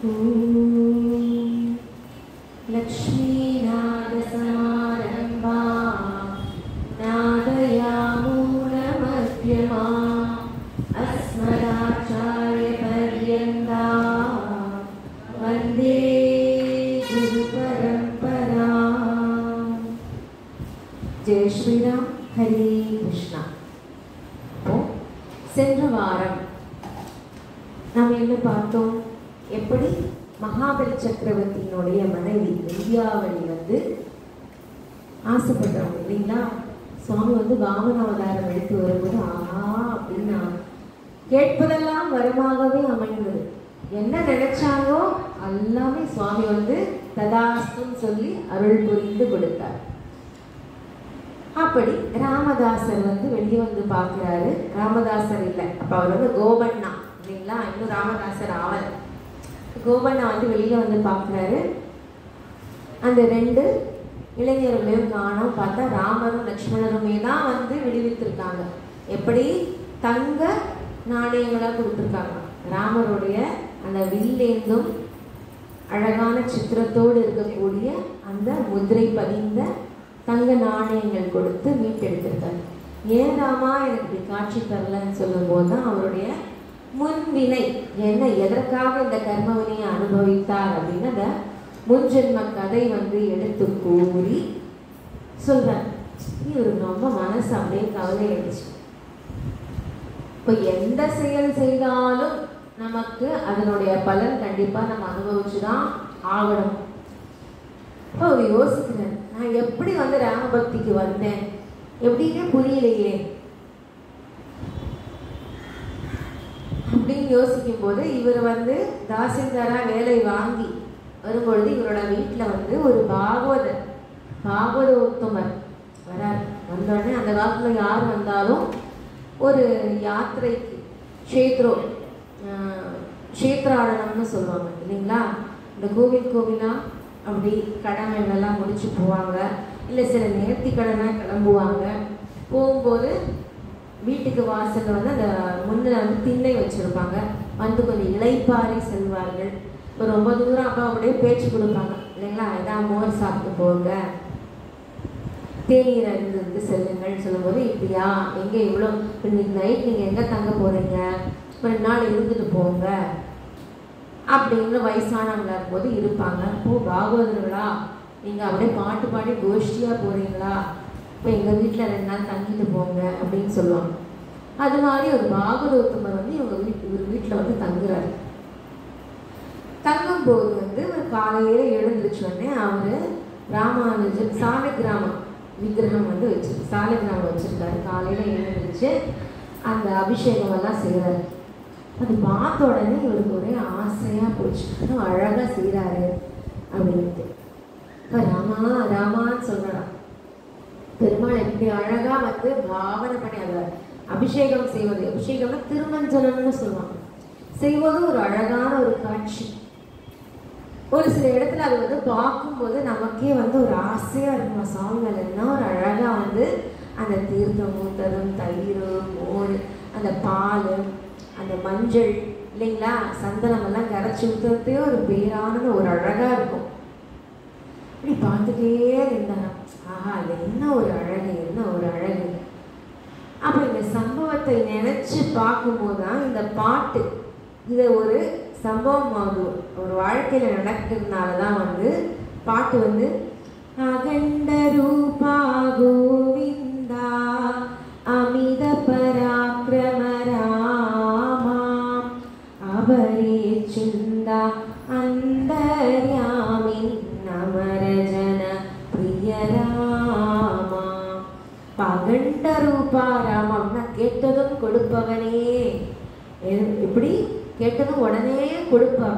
लक्ष्मीनादसमारम्भा नादयामूलमध्यमा अस्मदाचार्यपर्यन्ता वन्दे गुरुपरम्परा ஜெய் ஸ்ரீராம் ஹரே கிருஷ்ணா இப்போ சென்ற வாரம் நாம் என்ன பார்த்தோம் எப்படி மகாபலி சக்கரவர்த்தியினுடைய மனைவி விந்தியாவளி வந்து ஆசைப்படுறவங்க இல்லைங்களா சுவாமி வந்து வாமன அவதாரம் எடுத்து வரும்போது ஆஹா அப்படின்னா கேட்பதெல்லாம் வரமாகவே அமைந்தது என்ன நினைச்சாங்களோ எல்லாமே சுவாமி வந்து ததாஸ்துன்னு சொல்லி அருள் புரிந்து கொடுத்தார் அப்படி ராமதாசர் வந்து வெளியே வந்து பார்க்குறாரு ராமதாசர் இல்லை அப்போ அவர் வந்து கோபண்ணா இல்லைங்களா இன்னும் ராமதாசர் ஆவல் கோபண்ணா வந்து வெளியில வந்து பார்க்குறாரு அந்த ரெண்டு இளைஞர்களையும் காணோம் பார்த்தா ராமரும் லக்ஷ்மணருமே தான் வந்து விடுவித்திருக்காங்க எப்படி தங்க நாணயங்களாக கொடுத்துருக்காங்க ராமருடைய அந்த வில்லேந்தும் அழகான சித்திரத்தோடு இருக்கக்கூடிய அந்த முதிரை பதிந்த தங்க நாணயங்கள் கொடுத்து மீட்டெடுத்திருக்காரு ஏன் ராமா எனக்கு இப்படி காட்சி தரலன்னு சொல்லும்போது தான் அவருடைய முன்வினை என்ன எதற்காக இந்த கர்மவினையை அனுபவித்தார் அப்படின்னு அந்த முன்ஜென்ம கதை வந்து எடுத்து கூறி சொல்றார் இவருக்கு ரொம்ப மனசு அப்படியே கவலை ஆயிடுச்சு இப்போ எந்த செயல் செய்தாலும் நமக்கு அதனுடைய பலன் கண்டிப்பா நம்ம அனுபவிச்சுதான் ஆகணும் அப்போ அவர் யோசிக்கிறார் நான் எப்படி வந்து ராமபக்திக்கு வந்தேன் எப்படின்னே புரியலையே அப்படின்னு யோசிக்கும் போது இவர் வந்து தாசில்தாரா வேலை வாங்கி வரும்பொழுது இவரோட வீட்டில் வந்து ஒரு பாகவதர் பாகவத உத்தமர் வரார் வந்தோடனே அந்த காலத்தில் யார் வந்தாலும் ஒரு யாத்திரைக்கு க்ஷேத்ரோ க்ஷேத்ராடனம்னு சொல்லுவாங்க இல்லைங்களா இந்த கோவில் கோவிலா அப்படி கடமைகளெல்லாம் முடிச்சு போவாங்க இல்லை சில நேர்த்தி கடனாக கிளம்புவாங்க போகும்போது வீட்டுக்கு வாசலில் வந்து அந்த முன்னில் வந்து திண்ணை வச்சுருப்பாங்க வந்து கொஞ்சம் இளைப்பாரி செல்வார்கள் இப்போ ரொம்ப தூரம் அப்போ அப்படியே பேச்சு கொடுப்பாங்க இல்லைங்களா இதான் மோர் சாப்பிட்டு போங்க தேநீர் அருந்து செல்லுங்கள் சொல்லும்போது இப்படியா எங்கே இவ்வளோ இப்போ இன்னைக்கு நைட் நீங்கள் எங்கே தங்க போகிறீங்க ரெண்டு நாள் இருந்துட்டு போங்க அப்படின்னு வயசானவங்களா இருக்கும்போது இருப்பாங்க ஓ பாகவதர்களா நீங்கள் அப்படியே பாட்டு பாடி கோஷ்டியாக போகிறீங்களா இப்போ எங்கள் வீட்டில் ரெண்டு நாள் தங்கிட்டு போங்க அப்படின்னு சொல்லுவாங்க அது மாதிரி ஒரு பாகவதோத்தமர் வந்து இவங்க வீட்டு இவர் வீட்டில் வந்து தங்குறாரு தங்கும்போது வந்து ஒரு காலையில் எழுந்திரிச்ச உடனே அவர் ராமானுஜன் சாலக்கிராமம் விக்கிரகம் வந்து வச்சு சாலக்கிராமம் வச்சுருக்காரு காலையில் எழுந்திரிச்சு அந்த அபிஷேகம் எல்லாம் செய்கிறாரு அது பார்த்த உடனே இவருக்கு ஒரே ஆசையாக போச்சு இன்னும் அழகாக செய்கிறாரு அப்படின்ட்டு இப்போ ராமா ராமான்னு சொல்கிறான் பெருமாள் எப்படி அழகாக வந்து பாவனை பண்ணி அதை அபிஷேகம் செய்வது அபிஷேகம்னா திருமஞ்சனம்னு சொல்லுவாங்க செய்வது ஒரு அழகான ஒரு காட்சி ஒரு சில இடத்துல அது வந்து பார்க்கும்போது நமக்கே வந்து ஒரு ஆசையாக இருக்கும் சாமி மேலே என்ன ஒரு அழகாக வந்து அந்த தீர்த்தம் ஊத்ததும் தயிர் மோர் அந்த பால் அந்த மஞ்சள் இல்லைங்களா சந்தனம் எல்லாம் கரைச்சி ஊற்றுறதே ஒரு பேரானது ஒரு அழகாக இருக்கும் இப்படி பார்த்துட்டே இருந்தாங்க ஆஹா இது என்ன ஒரு அழகு என்ன ஒரு அழகு அப்போ இந்த சம்பவத்தை நினைச்சு பார்க்கும்போது தான் இந்த பாட்டு இதை ஒரு சம்பவம் ஆகுது ஒரு வாழ்க்கையில் நடக்கிறதுனால தான் வந்து பாட்டு வந்து அகண்ட ரூபா கோவிந்தா அமித பராக்கிரம ராமா அவரே சுந்தா அந்தர்யாமின் நமரஜன பிரியராமா பகண்ட ரூபா ராமம்னா கேட்டதும் கொடுப்பவனே எ- எப்படி கேட்டதும் உடனே கொடுப்பான்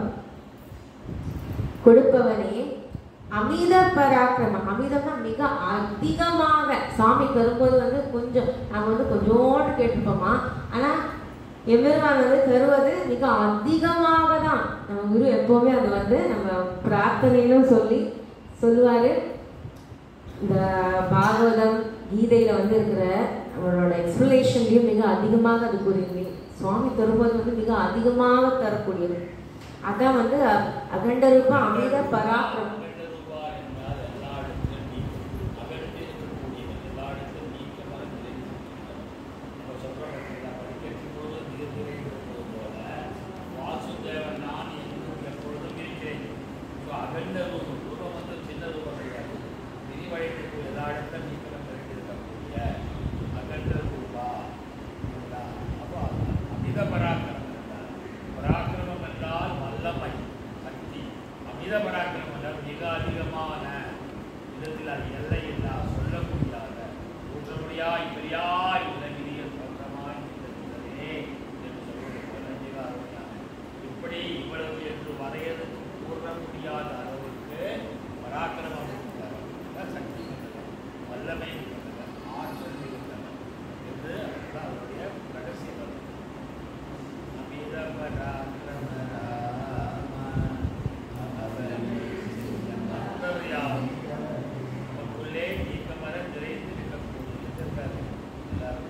கொடுப்பவனே அமித பராக்கிரமம் அமிதம்னா மிக அதிகமாக சாமிக்கு வரும்போது வந்து கொஞ்சம் நாம வந்து கொஞ்சோண்டு கேட்டுப்போமா ஆனா எம்பெருமான் வந்து தருவது மிக அதிகமாக தான் நம்ம குரு எப்பவுமே அது வந்து நம்ம பிரார்த்தனையிலும் சொல்லி சொல்லுவாரு இந்த பாகவதம் கீதையில வந்து இருக்கிற அவரோட எக்ஸ்பிளேஷன்லையும் மிக அதிகமாக அது கூறியது சுவாமி தரும்போது வந்து மிக அதிகமாக தரக்கூடியது அதான் வந்து அ- அகண்ட ரூபம் அமித பராக்கிரமம் அகண்ட ரூபா என்றால் எல்லா இடத்திலும் நீக்கம். அகண்டு இருக்கக்கூடியது எல்லா இடத்திலும் நீக்கமாக நிறைந்திருக்கிறது. நம்ம சொல்றோம் பார்த்தீங்களா, படிக்கட்டின் போது நீர் நிறைந்திருப்பது போல, வாசுதேவன் நான் என்றும் எப்பொழுதும் இருக்கிறேன். இப்போ அகண்ட ரூபம், ரூபம் வந்து சின்ன ரூபம் கிடையாது. விரிவடைக்கக்கூடிய எல்லா இடத்திலும் நீக்கம் நிறைந்திருக்கக்கூடிய அகண்ட ரூபா. சரிங்களா? அப்போ அமித பராக்கிரமம் என்றால், பராக்கிரமம் என்றால் வல்லமை சக்தி அமித பராக்கிரமம் என்றால் மிக அதிகமான விதத்தில் அது எல்லை இல்லா சொல்ல முடியாத ஊற்ற முடியாய் பெரியாய் உலகினியல் தோற்றமாய் நின்றே என்று சொல்வது போல மிக அருமையான இப்படி இவ்வளவு என்று வரையது கூற முடியாத அளவுக்கு பராக்கிரமம் இருக்கிறவர் சக்தி இருக்கிறவர் வல்லமை இருக்கிறவர் ஆற்றல் இருக்கிறவர் என்று அதுதான் அவருடைய ரகசிய கருத்து. அமித பராக்கிரம ராம அவனே மற்றவையாம் நமக்குள்ளே நீக்கமர நிறைந்து இருக்கக்கூடிய எதிர்கால எல்லாரும்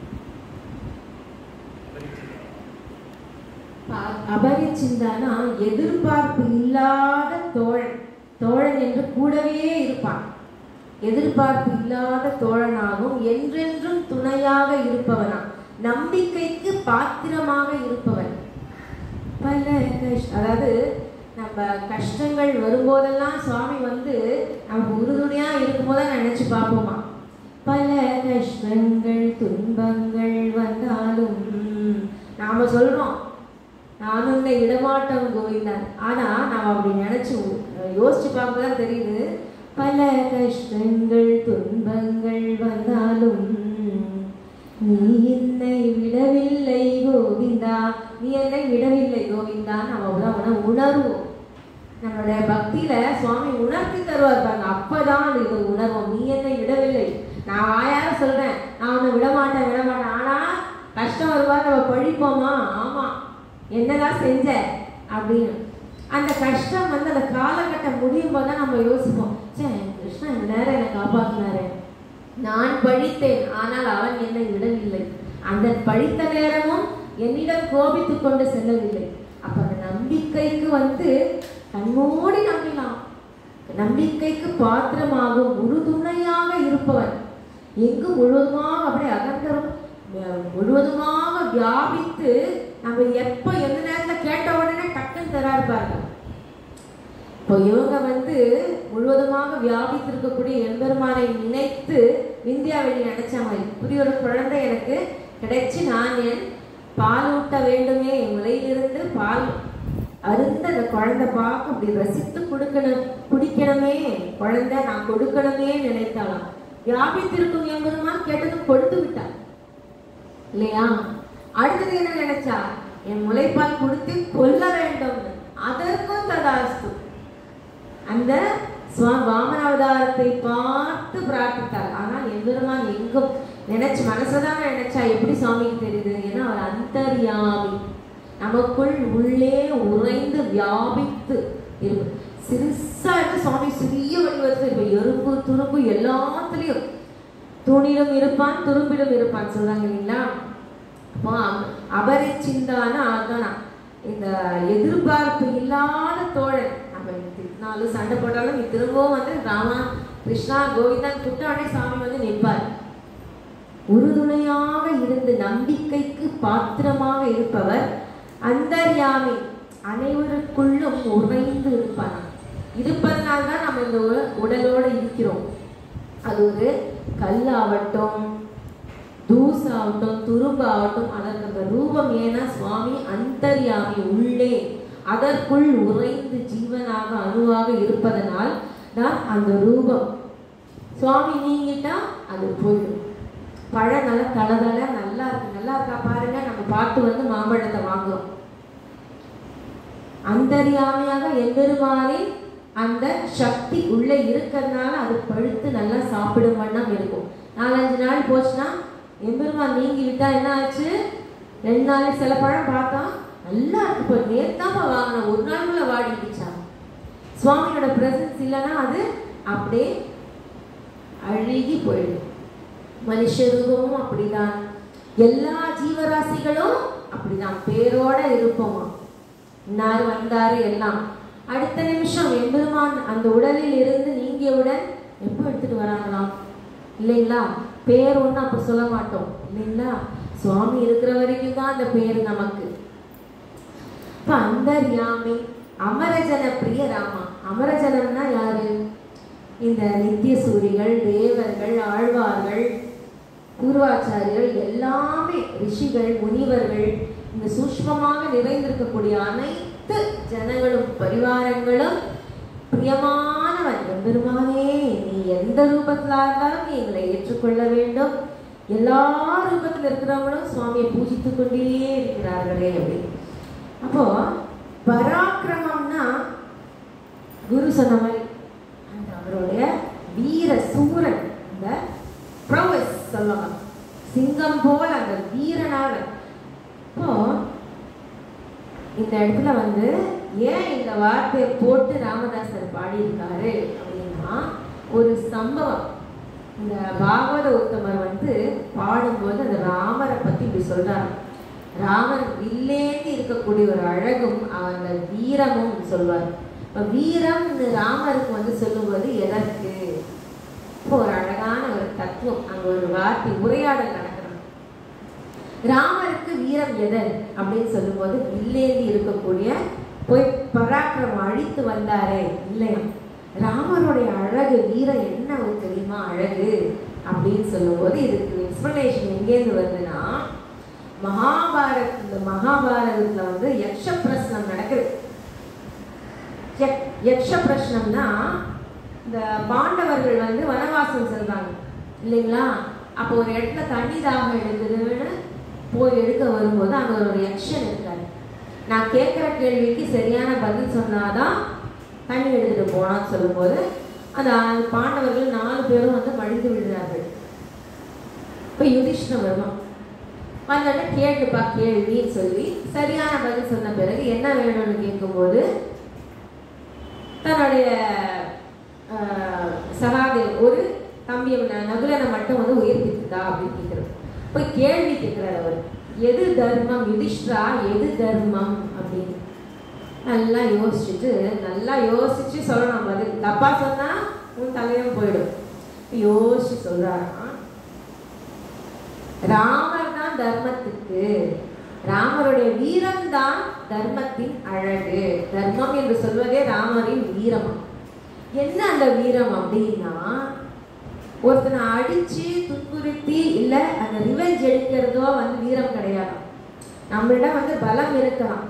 அபரிச்சிதம் ப- அபரிச்சிந்தானா எதிர்பார்ப்பு இல்லாத தோழன் தோழன் என்று கூடவே இருப்பான் எதிர்பார்ப்பு இல்லாத தோழனாகவும் என்றென்றும் துணையாக இருப்பவனா நம்பிக்கைக்கு பாத்திரமாக இருப்பவன் பல கஷ் அதாவது நம்ம கஷ்டங்கள் வரும்போதெல்லாம் சுவாமி வந்து நமக்கு உறுதுணையா இருக்கும்போது நினைச்சு பார்ப்போமா பல கஷ்டங்கள் துன்பங்கள் வந்தாலும் நாம சொல்றோம் நான் உன்னை விடமாட்டோம் கோவிந்தன் ஆனா நாம் அப்படி நினைச்சு யோசிச்சு பார்க்கதான் தெரியுது பல கஷ்டங்கள் துன்பங்கள் வந்தாலும் நீ என்னை விடவில்லை கோவிந்தா நீ என்னை விடவில்லை கோவிந்தா நம்ம தான் உண உணர்வோம் நம்மளுடைய பக்தியில சுவாமி உணர்த்தி தருவார் பாருங்க அப்பதான் இது உணர்வோம் நீ என்னை விடவில்லை நான் வாயார சொல்றேன் நான் உன்னை விட மாட்டேன் விட மாட்டேன் ஆனா கஷ்டம் வருவா நம்ம பழிப்போமா ஆமா என்னதான் செஞ்ச அப்படின்னு அந்த கஷ்டம் வந்து அந்த காலகட்டம் முடியும் போது தான் நம்ம யோசிப்போம் சே கிருஷ்ணா இந்த நேரம் என்னை காப்பாத்தினாரு நான் பழித்தேன் ஆனால் அவன் என்னை விடவில்லை அந்த பழித்த நேரமும் என்னிடம் கோபித்துக் கொண்டு செல்லவில்லை அப்ப அந்த நம்பிக்கைக்கு வந்து கண்மூடி நம்பினான் நம்பிக்கைக்கு பாத்திரமாகும் உறுதுணையாக இருப்பவன் எங்கு முழுவதுமாக அப்படியே அகண்டரும் அஹ், முழுவதுமாக வியாபித்து நம்ம எப்ப எந்த நேரத்துல கேட்ட உடனே டக்குன்னு தரா இருப்பாங்க இப்போ இவங்க வந்து முழுவதுமாக வியாபித்திருக்கக்கூடிய எம்பெருமானை நினைத்து விந்தியாவெளி நினைச்ச மாதிரி புதிய ஒரு குழந்தை எனக்கு கிடைச்சு நான் என் பால் ஊட்ட வேண்டுமே என் முறையிலிருந்து பால் அருந்த அந்த குழந்தை பார்க்க அப்படி ரசித்து கொடுக்கணும் குடிக்கணுமே குழந்தை நான் கொடுக்கணுமே நினைத்தாலாம் வியாபித்திருக்கும் எம்பெருமான் கேட்டதும் கொடுத்து விட்டான் இல்லையா அடுத்தது என்ன நினைச்சா என் முளைப்பால் கொடுத்து கொல்ல வேண்டும் அதற்கும் ததாஸ்து அந்த சுவா வாமனாவதாரத்தை பார்த்து பிரார்த்தித்தார் ஆனால் எம்பெருமான் எங்கும் நினைச்சு மனசுதான் நினைச்சா எப்படி சுவாமிக்கு தெரியுது ஏன்னா அவர் அந்தர்யாமி நமக்குள் உள்ளே உறைந்து வியாபித்து இருக்கும் சிறுசா இருந்து சுவாமி சிறிய வடிவத்தில் இப்ப எறும்பு துரும்பு எல்லாத்துலயும் தூணிலும் இருப்பான் துரும்பிலும் இருப்பான் சொல்றாங்க இல்லைங்களா அப்போ அப- அபரிச்சிந்தான ஆகனா இந்த எதிர்பார்ப்பு இல்லாத தோழன் நம்ம திட்டினாலும் சண்டை போட்டாலும் நீ திரும்பவும் வந்து ராமா கிருஷ்ணா கோவிந்தன் கூப்பிட்டானே சாமி வந்து நிற்பார் உறுதுணையாக இருந்து நம்பிக்கைக்கு பாத்திரமாக இருப்பவர் அந்தர்யாமி அனைவருக்குள்ளும் உறைந்து இருப்பார் இருப்பதனால தான் நம்ம இந்த உ- உடலோடு இருக்கிறோம் அது ஒரு கல்லாகட்டும் தூசாகட்டும் துரும்பாகட்டும் அதற்கு அந்த ரூபம் ஏன்னா சுவாமி அந்தர்யாமி உள்ளே அதற்குள் உறைந்து ஜீவனாக அணுவாக இருப்பதனால் தான் அந்த ரூபம் சுவாமி நீங்கிட்டா அது போயிடும் பழம் நல்லா தளதள நல்லா இருக்கு நல்லா இருக்கா பாருங்க நம்ம பார்த்து வந்து மாம்பழத்தை வாங்குறோம் அந்தரியாமையாக எம்பெருமானின் அந்த சக்தி உள்ளே இருக்கிறதுனால அது பழுத்து நல்லா சாப்பிடும் வண்ணம் இருக்கும் நாலஞ்சு நாள் போச்சுன்னா எம்பெருமான் நீங்கி விட்டா என்ன ஆச்சு ரெண்டு நாளைக்கு சில பழம் பார்த்தா நல்லா இருக்கு இப்போ நேத்தாப்பா வாங்கின ஒரு நாளுக்குள்ள வாடிடுச்சா சுவாமியோட பிரசன்ஸ் இல்லைன்னா அது அப்படியே அழுகி போயிடும் மனுஷ ரூபமும் அப்படிதான் எல்லா ஜீவராசிகளும் அப்படிதான் பேரோட இருப்போமா இன்னார் வந்தாரு எல்லாம் அடுத்த நிமிஷம் எம்பெருமான் அந்த உடலில் இருந்து நீங்கியவுடன் எப்போ எடுத்துட்டு வராங்களாம் இல்லைங்களா பேர் ஒன்றும் அப்போ சொல்ல மாட்டோம் இல்லைங்களா சுவாமி இருக்கிற வரைக்கும் தான் அந்த பேர் நமக்கு இப்போ அந்தர்யாமி அமரஜன பிரிய ராமா அமரஜனம்னா யாரு இந்த நித்திய சூரிகள் தேவர்கள் ஆழ்வார்கள் பூர்வாச்சாரியர்கள் எல்லாமே ரிஷிகள் முனிவர்கள் இந்த சூஷ்மமாக நிறைந்திருக்கக்கூடிய அனைத்து ஜனங்களும் பரிவாரங்களும் பிரியமானவன் எம்பெருமானே நீ எந்த ரூபத்தில் இருந்தாலும் நீ எங்களை ஏற்றுக்கொள்ள வேண்டும் எல்லா ரூபத்தில் இருக்கிறவங்களும் சுவாமியை பூஜித்துக் கொண்டே இருக்கிறார்களே அப்படின்னு அப்போ பராக்கிரமம்னா குரு சொன்ன மாதிரி அந்த அவருடைய வீர சூரன் அந்த ப்ரொவஸ் சொல்லுவாங்க சிங்கம் போல அந்த வீரனாக இப்போ இந்த இடத்துல வந்து ஏன் இந்த வார்த்தையை போட்டு ராமதாசர் பாடியிருக்காரு அப்படின்னா ஒரு சம்பவம் இந்த பாகவத உத்தமர் வந்து பாடும்போது அந்த ராமரை பத்தி இப்படி சொல்றாரு ராமர் வில்லேந்து இருக்கக்கூடிய ஒரு அழகும் அந்த வீரமும் சொல்வார் இப்போ வீரம் ராமருக்கு வந்து சொல்லும்போது எதற்கு இப்போ ஒரு அழகான ஒரு தத்துவம் அங்க ஒரு வார்த்தை உரையாடல் நடக்கிறது ராமருக்கு வீரம் எதன் அப்படின்னு சொல்லும்போது வில்லேந்தி இருக்கக்கூடிய போய் பராக்கிரமம் அழித்து வந்தாரே இல்லையா ராமருடைய அழகு வீரம் என்ன அவருக்கு தெரியுமா அழகு அப்படின்னு சொல்லும்போது இதுக்கு எக்ஸ்பிளனேஷன் எங்கேருந்து வருதுன்னா மகாபாரத் இந்த மகாபாரதத்துல வந்து யக்ஷ பிரஸ்னம் நடக்குது யக்- யக்ஷ பிரஸ்னம்னா இந்த பாண்டவர்கள் வந்து வனவாசம் செல்றாங்க இல்லைங்களா அப்போ ஒரு இடத்துல தண்ணி தாகம் எடுக்குதுன்னு போய் எடுக்க வரும்போது அங்க ஒரு யக்ஷன் இருக்காரு நான் கேட்குற கேள்விக்கு சரியான பதில் சொன்னாதான் தண்ணி எடுத்துட்டு போனான்னு சொல்லும்போது அந்த பாண்டவர்கள் நாலு பேரும் வந்து மடிந்து விடுறார்கள் இப்போ யுதிஷ்ணன் வருவான் வந்தோடனே கேட்டுப்பா கேள்வின்னு சொல்லி சரியான பதில் சொன்ன பிறகு என்ன வேணும்னு கேட்கும்போது தன்னுடைய ஆஹ், சகாதேவ் ஒரு தம்பியை ந- நகுலனை மட்டும் வந்து உயிர்ப்பித்துதா அப்படின்னு கேட்குறது போய் கேள்வி கேட்குறாரு அவர் எது தர்மம் யுதிஷ்டா எது தர்மம் அப்படின்னு நல்லா யோசிச்சுட்டு நல்லா யோசிச்சு சொல்லணும் பதில் தப்பா சொன்னா உன் தலையும் போயிடும் யோசிச்சு சொல்றாராம் ராமர் தான் தர்மத்துக்கு ராமருடைய வீரம் தான் தர்மத்தின் அழகு தர்மம் என்று சொல்வதே ராமரின் வீரம் என்ன அந்த வீரம் அப்படின்னா ஒருத்தனை அடிச்சு துன்புறுத்தி இல்ல அந்த ரிவெஞ்ச் எடுக்கிறதோ வந்து வீரம் கிடையாது நம்மளிடம் வந்து பலம் இருக்கலாம்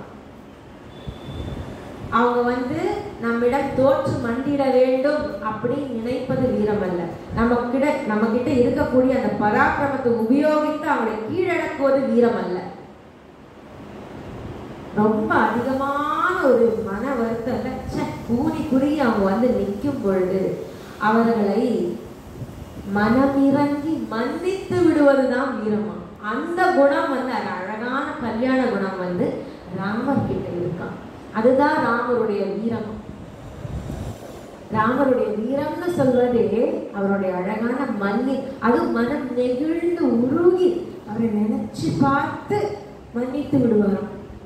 அவங்க வந்து நம்மிடம் தோற்று மண்டிட வேண்டும் அப்படின்னு நினைப்பது வீரம் அல்ல நம்ம கிட்ட நம்ம கிட்ட இருக்கக்கூடிய அந்த பராக்கிரமத்தை உபயோகித்து அவங்களை கீழடக்குவது வீரம் அல்ல ரொம்ப அதிகமான ஒரு மன வருத்தம்ல ச்சே கூனி குறுகி அவங்க வந்து நிற்கும் பொழுது அவர்களை மனமிறங்கி மன்னித்து விடுவதுதான் வீரமா அந்த குணம் வந்து அது அழகான கல்யாண குணம் வந்து ராமர் கிட்ட இருக்கான் அதுதான் ராமருடைய வீரம் ராமருடைய வீரம்னு சொல்வதே அவருடைய அழகான மன்னி அது மனம் நெகிழ்ந்து உருகி அவரை நினைச்சு பார்த்து மன்னித்து விடுவாராம்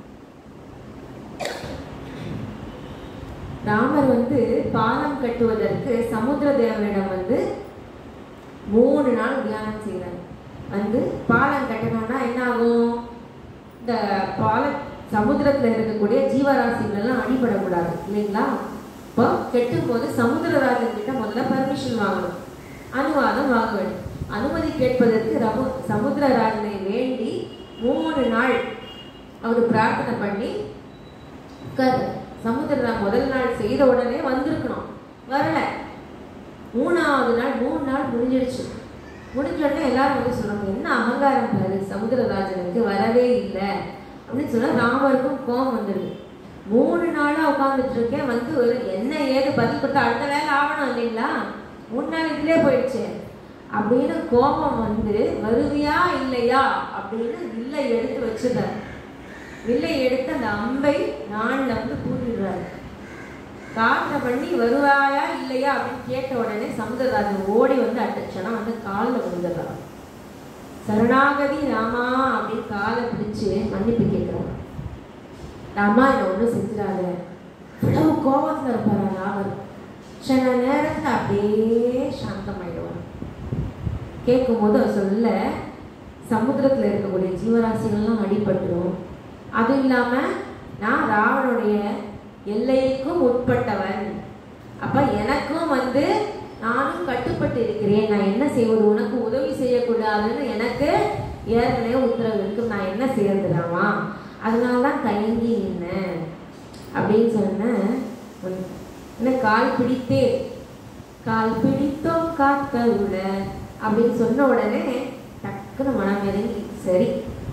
ராமர் வந்து பாலம் கட்டுவதற்கு சமுத்திர தேவனிடம் வந்து மூணு நாள் தியானம் செய்கிறார் வந்து பாலம் கட்டணும்னா என்ன ஆகும் இந்த பால சமுத்திரத்துல இருக்கக்கூடிய ஜீவராசிகள் எல்லாம் அடிபடக்கூடாது இல்லைங்களா இப்போ கெட்டும் போது சமுத்திரராஜன் கிட்ட முதல்ல பர்மிஷன் வாங்கணும் அனுவாதம் வாங்க வேண்டும் அனுமதி கேட்பதற்கு ரமு சமுத்திரராஜனை வேண்டி மூணு நாள் அவர் பிரார்த்தனை பண்ணி உட்காரு சமுத்திரராஜ் முதல் நாள் செய்த உடனே வந்திருக்கணும் வரல மூணாவது நாள் மூணு நாள் முடிஞ்சிடுச்சு முடிஞ்ச உடனே எல்லாரும் வந்து சொல்றாங்க என்ன அகங்காரம் பாரு சமுத்திரராஜனுக்கு வரவே இல்லை அப்படின்னு சொன்னா ராமருக்கும் கோபம் வந்துடுது மூணு நாளா உட்காந்துட்டு இருக்கேன் வந்து ஒரு என்ன ஏது பதில் கொடுத்தா அடுத்த வேலை ஆகணும் இல்லைங்களா மூணு நாள் இதுலயே போயிடுச்சு அப்படின்னு கோபம் வந்து வருவியா இல்லையா அப்படின்னு வில்லை எடுத்து வச்சிருந்தார் வில்லை எடுத்து அந்த அம்பை நாளில் வந்து கூட்டிடுறாரு காட்டை பண்ணி வருவாயா இல்லையா அப்படின்னு கேட்ட உடனே சமுதிரராஜன் ஓடி வந்து அட்டச்சனா வந்து காலில் விழுந்துடுறான் சரணாகதி ராமா அப்படின்னு காலை பிடிச்சு மன்னிப்பு கேட்குறான் ராமா என்னை ஒன்றும் செஞ்சிடாத இவ்வளவு கோபத்தில் இருப்பாரா ராமர் சில நேரத்தில் அப்படியே சாந்தமாயிடுவார் கேட்கும்போது அவர் சொல்ல சமுத்திரத்தில் இருக்கக்கூடிய ஜீவராசிகள்லாம் அடிபட்டுரும் அதுவும் இல்லாமல் நான் ராவனுடைய எல்லைக்கும் உட்பட்டவன் அப்ப எனக்கும் வந்து நானும் கட்டுப்பட்டு இருக்கிறேன் நான் என்ன செய்வது உனக்கு உதவி செய்யக்கூடாதுன்னு எனக்கு ஏற்கனவே உத்தரவு இருக்கு நான் என்ன செய்யறதுடாமா அதனால தான் தயங்கி நின்னேன் அப்படின்னு சொன்னேன் என்ன கால் பிடித்தே கால் பிடித்தோம் காத்தருள அப்படின்னு சொன்ன உடனே டக்குன்னு மனம் இறங்கி சரி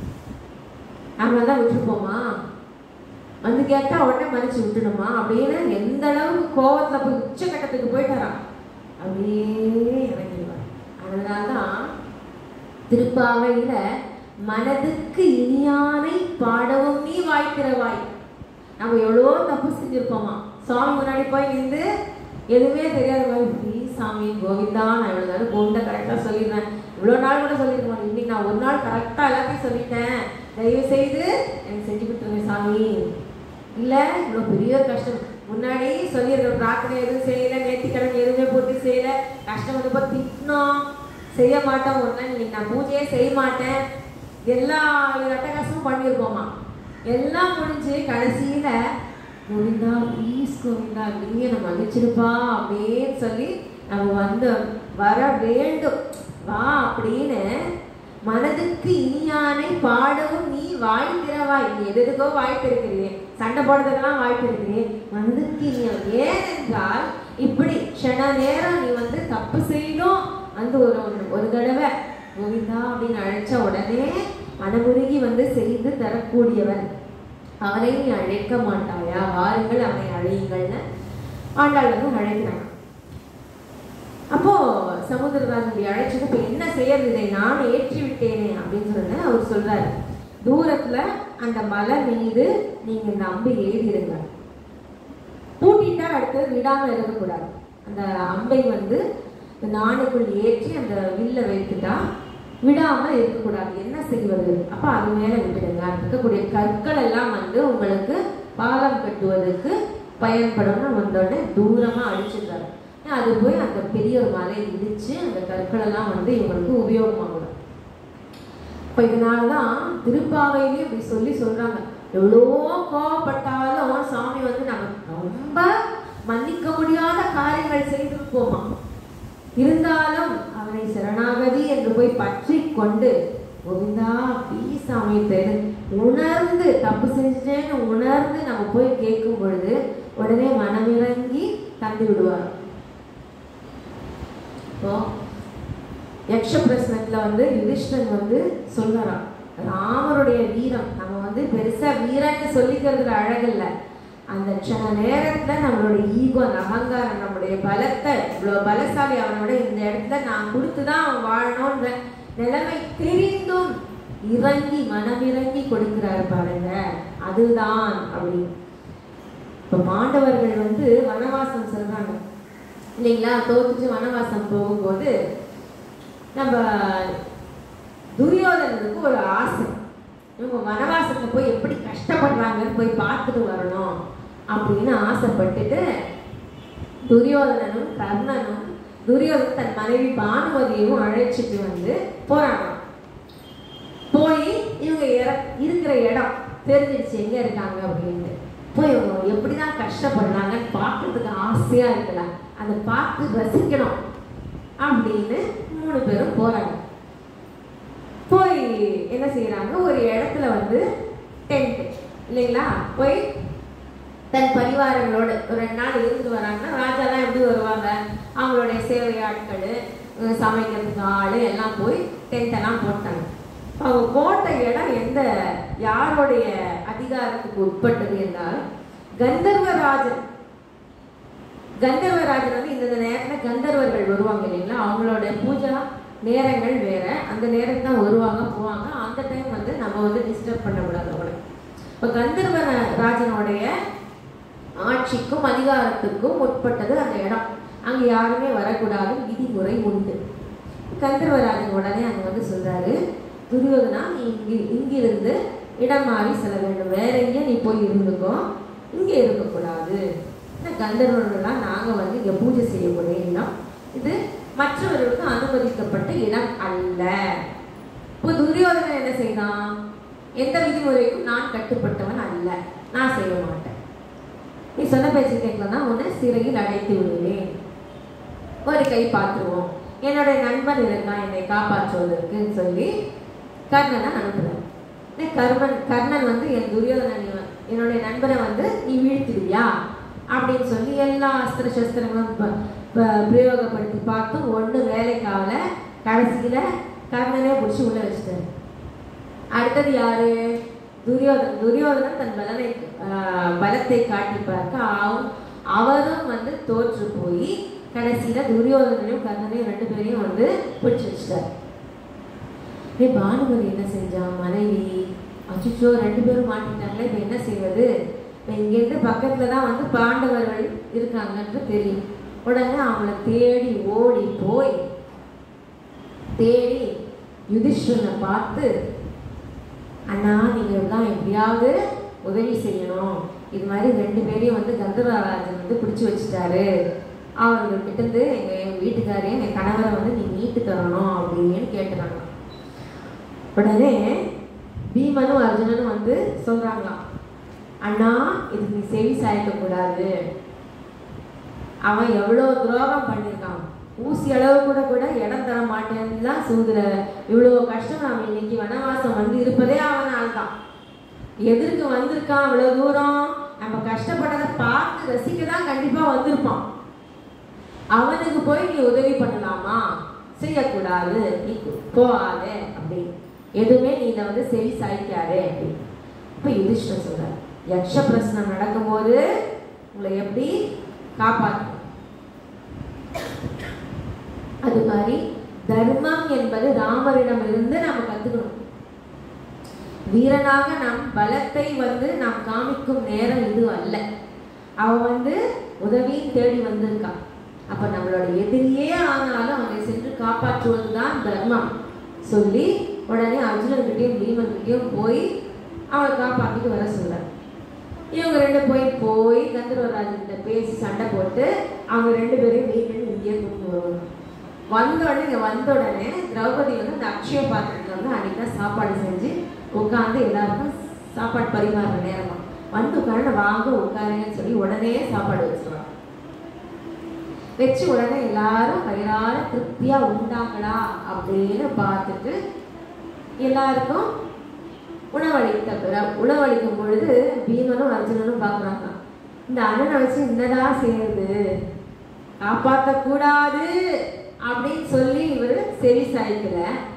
நம்ம தான் விட்டுருப்போமா வந்து கேட்டா உடனே மன்னிச்சு விட்டுணுமா அப்படின்னு எந்த அளவுக்கு கோவத்துல போய் உச்சக்கட்டத்துக்கு போயிட்டாராம் அப்படியே இறங்கிடுவார் அதனால்தான் திருப்பாவையில மனதுக்கு இனியானை பாடவும் நீ வாய்க்கிறவாய் நம்ம எவ்வளோ தப்பு செஞ்சிருப்போமா சுவாமி முன்னாடி போய் நின்று எதுவுமே தெரியாத மாதிரி "ப்ளீஸ் சாமி கோவிந்தா நான் இவ்வளோ நேரம் கோவிந்தா கரெக்டாக சொல்லிடுறேன் இவ்வளோ நாள் கூட சொல்லியிருக்க மாட்டேன் இன்னைக்கு நான் ஒரு நாள் கரெக்டாக எல்லாத்தையும் சொல்லிட்டேன் தயவு செய்து எனக்கு செஞ்சு கொடுத்துருங்க சாமி இல்லை இவ்வளோ பெரிய ஒரு கஷ்டம் முன்னாடி சொல்லியிருக்கேன் பிரார்த்தனை எதுவும் செய்யலை நேர்த்திக்கடன் எதுவுமே போட்டு செய்யலை கஷ்டம் வந்து போய் திட்டினோம் செய்ய மாட்டோம் ஒரு நாள் இன்னைக்கு நான் பூஜையே செய்ய மாட்டேன் எல்லா அட்டகாசமும் பண்ணியிருப்போமா எல்லாம் முடிஞ்சு கடைசியில கோவிந்தா ப்ளீஸ் கோவிந்தா நீங்க நம்ம மன்னிச்சிருப்பா அப்படின்னு சொல்லி நம்ம வந்து வர வேண்டும் வா அப்படின்னு மனதுக்கு இனியானை பாடவும் நீ வாய் திறவாய் நீ எது எதுக்கோ வாய் திறக்கிறீர் சண்டை போடுறதுக்கெல்லாம் வாய் திறக்கிறீர் மனதுக்கு இனியான் ஏனென்றால் இப்படி க்ஷண நேரம் நீ வந்து தப்பு செய்யணும் வந்து ஒரு ஒரு- ஒரு தடவை கோவிந்தா அப்படின்னு அழைச்ச உடனே மனமுருகி வந்து செய்து தரக்கூடியவன் அவனை நீ அழைக்க மாட்டாயா வாருங்கள் அவனை அழையுங்கள்னு ஆண்டாள் வந்து அழைக்கிறாங்க அப்போ சமுத்திரராஜனுடைய அழைச்சது இப்ப என்ன செய்யறது இதை நான் ஏற்றி விட்டேனே அப்படின்னு சொன்ன அவர் சொல்றாரு தூரத்துல அந்த மலை மீது நீங்க இந்த அம்பு ஏறிடுங்க பூட்டிட்டா அடுத்தது விடாம இருக்கக்கூடாது அந்த அம்பை வந்து இந்த நாணுக்குள் ஏற்றி அந்த வில்ல வைத்துட்டா விடாம இருக்கக்கூடாது என்ன செய்வது அப்ப அது மேல விட்டுடுங்க அங்க இருக்கக்கூடிய கற்கள் எல்லாம் வந்து உங்களுக்கு பாலம் கட்டுவதற்கு பயன்படும்னு வந்தோடனே தூரமா அடிச்சிருந்தாரு அது போய் அந்த பெரிய ஒரு மலை இடிச்சு அந்த கற்கள் எல்லாம் வந்து இவங்களுக்கு உபயோகமாகும் இப்போ இதனால தான் திருப்பாவையிலையும் இப்படி சொல்லி சொல்றாங்க எவ்வளோ கோவப்பட்டாலும் சாமி வந்து நம்ம ரொம்ப மன்னிக்க முடியாத காரியங்கள் செய்திருப்போமா இருந்தாலும் அவனை சரணாகதி என்று போய் பற்றி கொண்டு கோவிந்தா ப்ளீஸ் சாமி தெரு உணர்ந்து தப்பு செஞ்சுட்டேன்னு உணர்ந்து நம்ம போய் கேட்கும் பொழுது உடனே மனமிறங்கி தந்து விடுவார் இப்போ யக்ஷ பிரசனத்துல வந்து யுதிஷ்டன் வந்து சொல்லறான் ராமருடைய வீரம் நம்ம வந்து பெருசா வீரன்னு சொல்லிக்கிறதுல அழகில்ல அந்த க்ஷண நேரத்துல நம்மளுடைய ஈகோ அந்த அகங்காரம் நம்முடைய பலத்தை இவ்வளவு பலசாலி அவனோட இந்த இடத்துல நான் கொடுத்துதான் அவன் வாழணும்ன்ற நிலைமை தெரிந்தும் இறங்கி மனமிறங்கி கொடுக்கிறாரு பாருங்க அதுதான் அப்படின்னு இப்ப பாண்டவர்கள் வந்து வனவாசம் சொல்றாங்க இல்லைங்களா தோத்துச்சு வனவாசம் போகும்போது நம்ம துரியோதனனுக்கு ஒரு ஆசை இவங்க வனவாசத்துல போய் எப்படி கஷ்டப்படுறாங்கன்னு போய் பார்த்துட்டு வரணும் அப்படின்னு ஆசைப்பட்டுட்டு துரியோதனனும் கர்ணனும் துரியோதனன் தன் மனைவி பானுமதியையும் அழைச்சிட்டு வந்து போறாங்க போய் இவங்க இற- இருக்கிற இடம் தெரிஞ்சிடுச்சு எங்க இருக்காங்க அப்படின்னு போய் இவங்க எப்படிதான் கஷ்டப்படுறாங்கன்னு பார்க்கறதுக்கு ஆசையா இருக்கலாம் அதை பார்த்து ரசிக்கணும் அப்படின்னு மூணு பேரும் போறாங்க போய் என்ன செய்யறாங்க ஒரு இடத்துல வந்து டென்ட் இல்லைங்களா போய் தன் பரிவாரங்களோட ஒரு ரெண்டு நாள் இருந்து வராங்கன்னா ராஜாலாம் எப்படி வருவாங்க அவங்களுடைய சேவை ஆட்கள் அஹ் சமைக்கிறதுக்கு ஆள் எல்லாம் போய் டென்ட் எல்லாம் போட்டாங்க அவங்க போட்ட இடம் எந்த யாருடைய அதிகாரத்துக்கு உட்பட்டது என்றால் கந்தர்வராஜன் கந்தர்வராஜன் வந்து இந்த நேரத்தில் கந்தர்வர்கள் வருவாங்க இல்லைங்களா அவங்களோட பூஜா நேரங்கள் வேற அந்த நேரத்துக்கு தான் வருவாங்க போவாங்க அந்த டைம் வந்து நம்ம வந்து டிஸ்டர்ப் பண்ணக்கூடாது அவங்களை இப்போ கந்தர்வ ராஜனுடைய ஆட்சிக்கும் அதிகாரத்துக்கும் உட்பட்டது அந்த இடம் அங்கே யாருமே வரக்கூடாது விதிமுறை உண்டு கந்தர்வராஜன் உடனே அங்கே வந்து சொல்றாரு துரியோதனா நீ இங்கு இங்கிருந்து இடம் மாறி செல்ல வேண்டும் வேற எங்கேயும் நீ போய் இருந்துக்கோ இங்கே இருக்கக்கூடாது இந்த கந்தர்வர்கள்லாம் நாங்கள் வந்து இங்கே பூஜை செய்யக்கூடிய இடம் இது மற்றவர்களுக்கு அனுமதிக்கப்பட்ட இடம் அல்ல இப்போ துரியோதனன் என்ன செய்தான் எந்த விதிமுறைக்கும் நான் கட்டுப்பட்டவன் அல்ல நான் செய்ய மாட்டேன் நீ சொன்ன பேச்சு கேட்கலன்னா உன்னை சிறையில் அடைத்து விடுவேன் ஒரு கை பார்த்துருவோம் என்னுடைய நண்பன் இருக்கான் என்னை காப்பாற்றுவதற்குன்னு சொல்லி கர்ணனை அனுப்புறான் உடனே கர்ணன் கர்ணன் வந்து என் துரியோதனன் இவன். என்னுடைய நண்பனை வந்து நீ வீழ்த்திடுவியா அப்படின்னு சொல்லி எல்லா அஸ்திர சஸ்திரங்களும் ப- ப- பிரயோகப்படுத்தி பார்த்தும் ஒண்ணு வேலைக்காவல கடைசியில கர்ணனே பிடிச்சி உள்ள வச்சுட்டாரு அடுத்தது யாரு துரியோதனன் துரியோதனன் தன் பலனை ஆஹ், பலத்தை காட்டி பார்க்க அவன் அவரும் வந்து தோற்று போய் கடைசியில துரியோதனையும் கர்ணனையும் ரெண்டு பேரையும் வந்து பிடிச்சு வச்சிட்டாரு ஏ பானுமதி என்ன செஞ்சான் மனைவி அச்சுச்சோ ரெண்டு பேரும் மாட்டிட்டாங்களே இப்போ என்ன செய்வது இப்போ இங்கேருந்து பக்கத்துல தான் வந்து பாண்டவர்கள் இருக்காங்கன்னு தெரியும் உடனே அவங்கள தேடி ஓடி போய் தேடி யுதிஷ்டனை பார்த்து அண்ணா நீங்க எல்லாம் எப்படியாவது உதவி செய்யணும் இது மாதிரி ரெண்டு பேரையும் வந்து கந்தராராஜன் வந்து பிடிச்சு வச்சுட்டாரு அவர்கள் கிட்ட இருந்து எங்க என் வீட்டுக்காரையும் என் கணவரை வந்து நீ மீட்டு தரணும் அப்படின்னு கேட்டுறாங்க உடனே பீமனும் அர்ஜுனனும் வந்து சொல்றாங்களாம் அண்ணா இதுக்கு நீ செவி சாய்க்க கூடாது அவன் எவ்வளோ துரோகம் பண்ணியிருக்கான் ஊசி அளவு கூட கூட இடம் தர மாட்டேன்னு தான் சூதுற இவ்வளோ கஷ்டம் அவன் இன்னைக்கு வனவாசம் வந்து இருப்பதே அவனால தான் எதிர்க்கு வந்திருக்கான் அவ்வளோ தூரம் நம்ம கஷ்டப்பட்டதை பார்த்து ரசிக்க தான் கண்டிப்பாக வந்திருப்பான் அவனுக்கு போய் நீ உதவி பண்ணலாமா செய்யக்கூடாது நீ போகாதே அப்படி எதுவுமே நீ இதை வந்து செவி சாய்க்காதே அப்படி இப்போ யுதிஷ்டர் சொல்றார் யக்ஷ பிரசனம் நடக்கும்போது உங்களை எப்படி காப்பாற்றணும் அது மாதிரி தர்மம் என்பது ராமரிடமிருந்து நம்ம கத்துக்கணும் வீரனாக நம் பலத்தை வந்து நாம் காமிக்கும் நேரம் இது அல்ல அவன் வந்து உதவியும் தேடி வந்திருக்கான் அப்ப நம்மளோட எதிரியே ஆனாலும் அவனை சென்று காப்பாற்றுவதுதான் தர்மம் சொல்லி உடனே அர்ஜுனன்கிட்டயும் பீமன்கிட்டயும் போய் அவனை காப்பாத்திட்டு வர சொல்றார் இவங்க ரெண்டு போய் போய் கந்தர்வராஜன் கிட்ட பேசி சண்டை போட்டு அவங்க ரெண்டு பேரையும் வீட்டில் இங்கேயே கொண்டு வருவாங்க வந்த உடனே இங்க வந்த உடனே திரௌபதி வந்து அந்த அக்ஷய பாத்திரத்துல வந்து அன்னைக்கு தான் சாப்பாடு செஞ்சு உட்காந்து எல்லாருக்கும் சாப்பாடு பரிமாறுற நேரமா வந்து உட்காந்து வாங்க உட்காருங்கன்னு சொல்லி உடனே சாப்பாடு வச்சிருவாங்க வச்சு உடனே எல்லாரும் வயிறார திருப்தியா உண்டாங்களா அப்படின்னு பார்த்துட்டு எல்லாருக்கும் உணவளித்த பிற- உணவளிக்கும் பொழுது பீமனும் அர்ஜுனனும் பார்க்குறாங்க இந்த அண்ணனை வச்சு என்னடா செய்யறது காப்பாற்றக்கூடாது அப்படின்னு சொல்லி இவர் செவி சாய்க்கல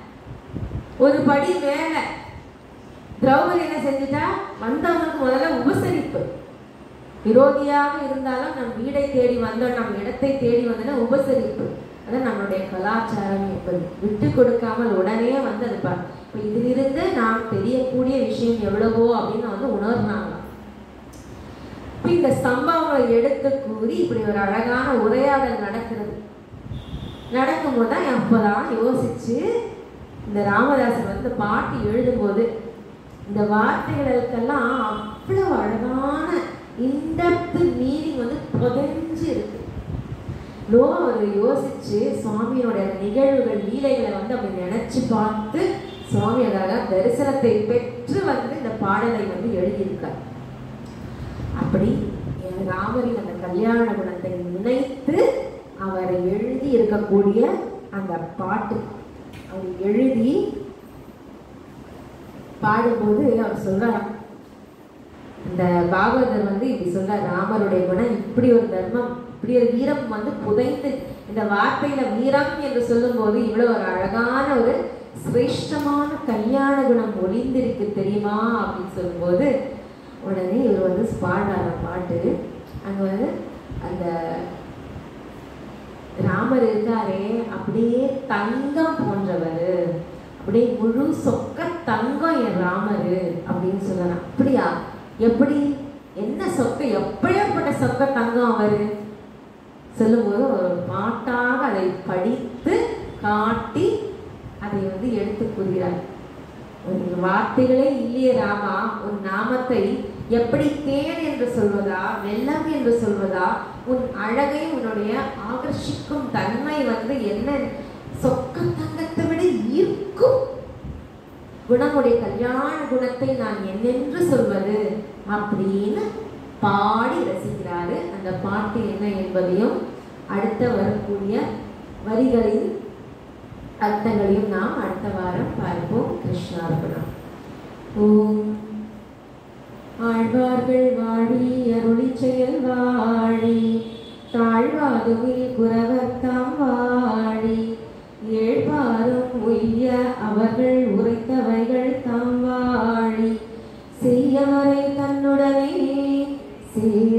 ஒரு படி மேல திரௌபதி என்ன செஞ்சுட்டா வந்தவங்களுக்கு முதல்ல உபசரிப்பு விரோதியாக இருந்தாலும் நம் வீடை தேடி வந்தோம் நம் இடத்தை தேடி வந்தோம்னா உபசரிப்பு அதான் நம்மளுடைய கலாச்சாரம் என்பது விட்டு கொடுக்காமல் உடனே வந்து அது பா இப்போ இதிலிருந்து நாம் தெரியக்கூடிய விஷயம் எவ்வளவோ அப்படின்னு வந்து உணர்னாங்க இப்ப இந்த சம்பவங்களை எடுத்து கூறி இப்படி ஒரு அழகான உரையாடல் நடக்கிறது நடக்கும்போது தான் அப்போதான் யோசிச்சு இந்த ராமதாசர் வந்து பாட்டு எழுதும்போது இந்த வார்த்தைகளுக்கெல்லாம் அவ்வளவு அழகான இன்டெப்த் மீனிங் வந்து புதைஞ்சு இருக்கு லோ அவர் யோசிச்சு சுவாமியோட நிகழ்வுகள் லீலைகளை வந்து அப்படி நினைச்சு பார்த்து சுவாமி அழகா தரிசனத்தை பெற்று வந்து இந்த பாடலை வந்து எழுதியிருக்கார் அப்படி என் ராமரின் அந்த கல்யாண குணத்தை நினைத்து அவர் எழுதி இருக்கக்கூடிய அந்த பாட்டு அவர் எழுதி பாடும்போது அவர் சொல்றார் இந்த பாகவதர் வந்து இப்படி சொல்றார் ராமருடைய குணம் இப்படி ஒரு தர்மம் இப்படி ஒரு வீரம் வந்து புதைந்து இந்த வார்த்தையில வீரம் என்று சொல்லும்போது இவ்வளவு ஒரு அழகான ஒரு சிரேஷ்டமான கல்யாண குணம் ஒளிந்திருக்கு தெரியுமா அப்படின்னு சொல்லும்போது உடனே இவர் வந்து பாடுறாரு பாட்டு அங்க வந்து அந்த ராமர் இருக்காரே அப்படியே தங்கம் போன்றவர் அப்படியே முழு சொக்க தங்கம் என் ராமரு அப்படின்னு சொல்லலாம் அப்படியா எப்படி என்ன சொக்க எப்படியாப்பட்ட சொக்க தங்கம் அவரு சொல்லும்போது ஒரு பாட்டாக அதை படித்து காட்டி அதை வந்து எடுத்து கூறுகிறார் உன் வார்த்தைகளே இல்லையே ராமா உன் நாமத்தை எப்படி தேன் என்று சொல்வதா வெள்ளம் என்று சொல்வதா உன் அழகை உன்னுடைய ஆகர்ஷிக்கும் தன்மை வந்து என்ன சொக்க தங்கத்தை விட ஈர்க்கும் குணமுடைய கல்யாண குணத்தை நான் என்னென்று சொல்வது அப்படின்னு பாடி ரசிக்கிறாரு அந்த பாட்டு என்ன என்பதையும் அடுத்த வரக்கூடிய வரிகளின் அர்த்தங்களையும் நாம் அடுத்த வாரம் பார்ப்போம் கிருஷ்ணார்பணம் ஓம் ஆழ்வார்கள் வாழி அருளி செயல் வாழி தாழ்வாதுவில் குறவர் தாம் வாழி ஏழ்வாரும் உய்ய அவர்கள் உரைத்தவைகள் தாம் வாழி செய்யவரை தன்னுடனே சேர